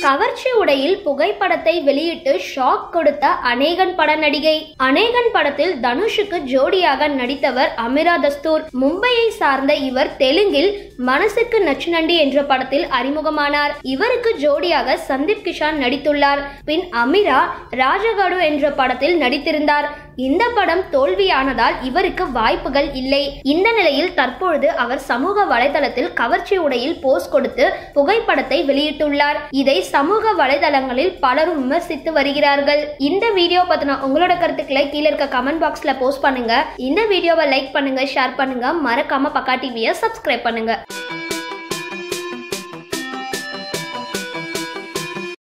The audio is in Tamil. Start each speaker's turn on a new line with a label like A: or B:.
A: கவர்ச்சி உடையில் புகைப்படத்தை வெளியிட்டு ஷாக் கொடுத்த அநேகன் பட நடிகை அநேகன் படத்தில் தனுஷுக்கு ஜோடியாக நடித்தவர் அமிரா தஸ்தூர் மும்பையை சார்ந்த இவர் தெலுங்கில் மனசுக்கு நச்சுநண்டி என்ற படத்தில் அறிமுகமானார் இவருக்கு ஜோடியாக சந்தீப் கிஷான் நடித்துள்ளார் பின் அமிரா ராஜகாடு என்ற படத்தில் நடித்திருந்தார் இந்த படம் தோல்வியானதால் இவருக்கு வாய்ப்புகள் இல்லை இந்த நிலையில் தற்பொழுது அவர் சமூக வலைதளத்தில் கவர்ச்சி உடையில் போஸ் கொடுத்து புகைப்படத்தை வெளியிட்டுள்ளார் இதை சமூக வலைதளங்களில் பலரும் விமர்சித்து வருகிறார்கள் இந்த வீடியோ பத்தின உங்களோட கருத்துக்களை கீழே இருக்க கமெண்ட் பாக்ஸ்ல போஸ்ட் பண்ணுங்க இந்த வீடியோவை லைக் பண்ணுங்க ஷேர் பண்ணுங்க மறக்காம பக்கா டிவியை சப்ஸ்கிரைப் பண்ணுங்க